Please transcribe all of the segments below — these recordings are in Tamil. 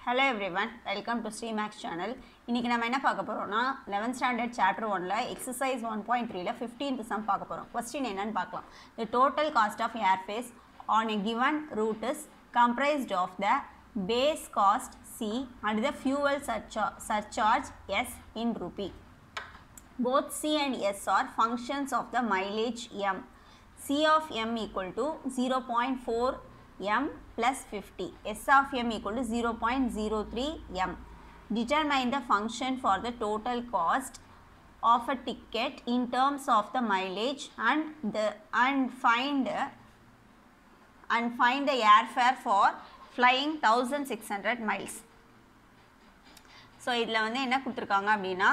Hello everyone welcome to Sri Maths channel இன்றைக்கி நம்ம என்ன பார்க்க போகிறோம்னா லெவன்த் ஸ்டாண்டர்ட் சாப்டர் ஒனில் எக்ஸசைஸ் ஒன் பாயிண்ட் த்ரீல ஃபிஃப்டீன்த் சம் பார்க்க போகிறோம் கொஸ்டின் என்னன்னு பார்க்கலாம் the total cost of airfare on a given route is comprised of the base cost C and the fuel surcharge S in rupee both C and S are functions of the mileage M. C of M equal to 0.4 M plus 50. S of M equal to 0.03 M. Determine the function for the total cost of a ticket in terms of the mileage and the and find and find the airfare for flying 1600 miles. So இதில் வந்து என்ன கொடுத்துருக்காங்க அப்படின்னா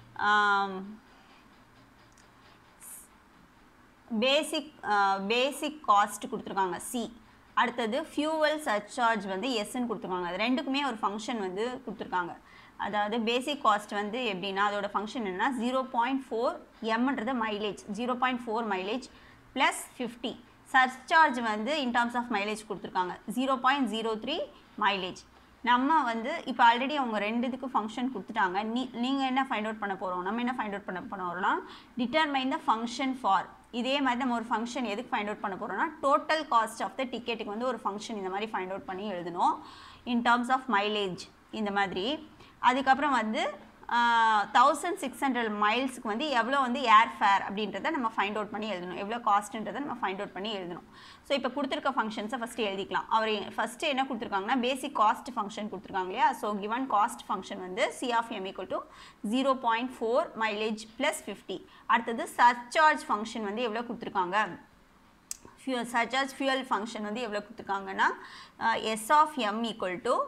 பேசிக் பேசிக் காஸ்ட் கொடுத்துருக்காங்க சி அடுத்தது ஃபியூவல் சர்சார்ஜ் வந்து எஸ்ன்னு கொடுத்துருக்காங்க அது ரெண்டுக்குமே ஒரு ஃபங்க்ஷன் வந்து கொடுத்துருக்காங்க அதாவது பேசிக் காஸ்ட் வந்து எப்படின்னா அதோட ஃபங்க்ஷன் என்னன்னா ஜீரோ பாயிண்ட் ஃபோர் எம்ன்றது mileage zero point four mileage plus fifty surcharge வந்து இன் டர்ம்ஸ் ஆஃப் மைலேஜ் கொடுத்துருக்காங்க zero point zero three mileage நம்ம வந்து இப்போ ஆல்ரெடி அவங்க ரெண்டு இதுக்கு ஃபங்க்ஷன் கொடுத்துட்டாங்க நீ நீங்கள் என்ன ஃபைண்ட் அவுட் பண்ண போகிறோம் நம்ம என்ன ஃபைண்ட் அவுட் பண்ண போகிறோம்னா டிட்டர்மைன் த ஃபங்க்ஷன் ஃபார் இதே மாதிரி நம்ம ஒரு ஃபங்க்ஷன் எதுக்கு ஃபைண்ட் அவுட் பண்ண போகிறோம்னா டோட்டல் காஸ்ட் ஆஃப் த டிக்கெட்டுக்கு வந்து ஒரு ஃபங்க்ஷன் இந்த மாதிரி ஃபைண்ட் அவுட் பண்ணி எழுதணும் இன் டர்ம்ஸ் ஆஃப் மைலேஜ் இந்த மாதிரி அதுக்கப்புறம் வந்து தௌசண்ட் சிக்ஸ் ஹண்ட்ரட் மைல்ஸ்க்கு வந்து எவ்வளோ வந்து ஏர் ஃபேர் அப்படின்றத நம்ம ஃபைண்ட் அவுட் பண்ணி எழுதணும் எவ்வளோ காஸ்ட்டுன்றதை நம்ம ஃபைண்ட் அவுட் பண்ணி எழுதணும் ஸோ இப்போ கொடுத்துருக்க ஃபங்க்ஷன்ஸை ஃபஸ்ட்டு எழுதிக்கலாம் அவர் ஃபஸ்ட்டு என்ன கொடுத்துருக்காங்கன்னா பேசிக் காஸ்ட் ஃபங்க்ஷன் கொடுத்துருக்காங்க இல்லையா ஸோ கிவன் காஸ்ட் ஃபங்க்ஷன் வந்து C of M equal to zero point four mileage plus fifty அடுத்தது சர்சார்ஜ் ஃபங்க்ஷன் வந்து எவ்வளோ கொடுத்துருக்காங்க ஃபியூ சர்சார்ஜ் ஃபியூயல் ஃபங்க்ஷன் வந்து எவ்வளோ கொடுத்துருக்காங்கன்னா S of M equal to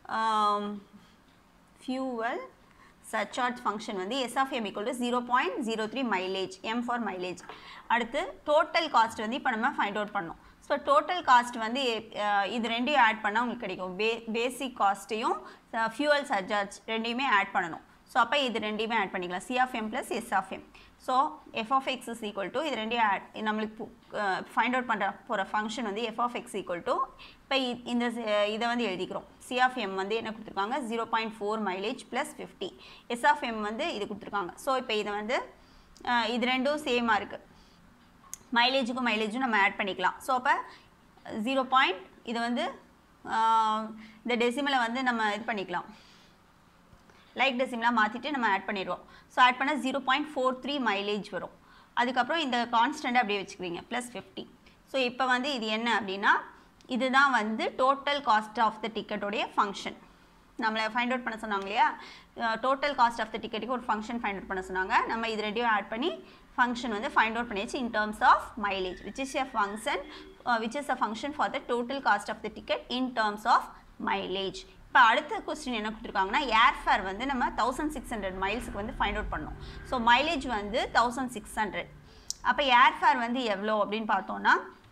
fuel surcharge function வந்து S of M equal to zero point zero three mileage M for mileage அடுத்து டோட்டல் காஸ்ட் வந்து இப்போ நம்ம ஃபைண்ட் அவுட் பண்ணோம் ஸோ டோட்டல் காஸ்ட் வந்து இது ரெண்டையும் ஆட் பண்ணால் உங்களுக்கு கிடைக்கும் பே பேசிக் காஸ்ட்டையும் ஃபியூவல் சர்சார்ஜ் ரெண்டையுமே ஆட் பண்ணணும் ஸோ அப்போ இது ரெண்டையுமே ஆட் பண்ணிக்கலாம் C of M plus S of M so F of X is equal to இது ரெண்டையும் ஆட் நம்மளுக்கு ஃபைண்ட் அவுட் பண்ணுற போகிற ஃபங்க்ஷன் வந்து F of X equal to இப்போ இந்த இதை வந்து எழுதிக்கிறோம் சி ஆஃப் எம் வந்து என்ன கொடுத்துருக்காங்க zero point four mileage plus fifty S of M வந்து இது கொடுத்துருக்காங்க ஸோ இப்போ இதை வந்து இது ரெண்டும் சேமாக இருக்குது மைலேஜுக்கும் மைலேஜும் நம்ம ஆட் பண்ணிக்கலாம் ஸோ அப்போ ஜீரோ பாயிண்ட் இது வந்து இந்த டெசிமலை வந்து நம்ம இது பண்ணிக்கலாம் லைக் டெசிம்லாம் மாற்றிட்டு நம்ம ஆட் பண்ணிடுவோம் ஸோ ஆட் பண்ணால் zero point four three mileage வரும் அதுக்கப்புறம் இந்த கான்ஸ்டண்ட்டை அப்படியே வச்சுக்கிறீங்க ப்ளஸ் ஃபிஃப்டி ஸோ இப்போ வந்து இது என்ன அப்படின்னா இதுதான் வந்து டோட்டல் காஸ்ட் ஆஃப் த டிக்கெட்டோடைய ஃபங்க்ஷன் நம்மளை ஃபைண்ட் அவுட் பண்ண சொன்னாங்க இல்லையா டோட்டல் காஸ்ட் ஆஃப் த டிக்கெட்டுக்கு ஒரு ஃபங்க்ஷன் ஃபைண்ட் அவுட் பண்ண சொன்னாங்க நம்ம இது ரெடியும் ஆட் பண்ணி ஃபங்க்ஷன் வந்து ஃபைண்ட் அவுட் பண்ணியாச்சு in terms of mileage which is a function which is a function for the total cost of the ticket in terms of mileage இப்போ அடுத்த கொஸ்டின் என்ன கொடுத்துருக்காங்கன்னா ஏர்ஃபேர் வந்து நம்ம தௌசண்ட் சிக்ஸ் ஹண்ட்ரட் மைல்ஸுக்கு வந்து ஃபைண்ட் அவுட் பண்ணோம் ஸோ மைலேஜ் வந்து தௌசண்ட் சிக்ஸ் ஹண்ட்ரட் அப்போ ஏர்ஃபேர் வந்து எவ்வளோ அப்படின்னு பார்த்தோன்னா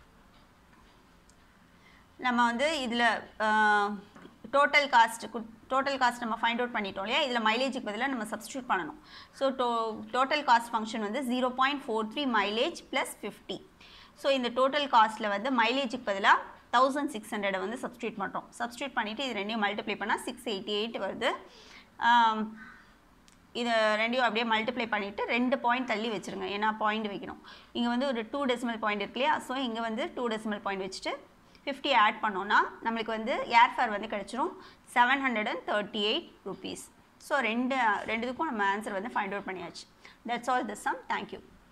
நம்ம வந்து இதில் டோட்டல் காஸ்ட் டோட்டல் காஸ்ட் நம்ம ஃபைண்ட் அவுட் பண்ணிட்டோம் இல்லையா இதில் மைலேஜுக்கு பதிலாக நம்ம சப்ஸ்டியூட் பண்ணணும் so to total cost function வந்து zero point four three mileage plus fifty so இந்த டோட்டல் காஸ்ட்டில் வந்து மைலேஜுக்கு பதிலாக தௌசண்ட் சிக்ஸ் ஹண்ட்ரடை வந்து சப்ஸ்டியூட் பண்ணுறோம் சப்ஸ்டியூட் பண்ணிவிட்டு இது ரெண்டையும் மல்டிப்ளை பண்ணால் சிக்ஸ் எயிட்டி எயிட் வருது இதை ரெண்டையும் அப்படியே மல்டிப்ளை பண்ணிவிட்டு ரெண்டு பாயிண்ட் தள்ளி வச்சுருங்க ஏன்னா பாயிண்ட் வைக்கணும் இங்கே வந்து ஒரு டூ டெசிமல் பாயிண்ட் இருக்கு இல்லையா ஸோ இங்கே வந்து டூ டெசிமல் பாயிண்ட் வச்சுட்டு ஃபிஃப்டி ஆட் பண்ணோன்னா நம்மளுக்கு வந்து ஏர்ஃபேர் வந்து கிடச்சிரும் seven hundred and thirty eight rupees so ரெண்டு ரெண்டுத்துக்கும் நம்ம ஆன்சர் வந்து ஃபைண்ட் அவுட் பண்ணியாச்சு that's all the sum thank you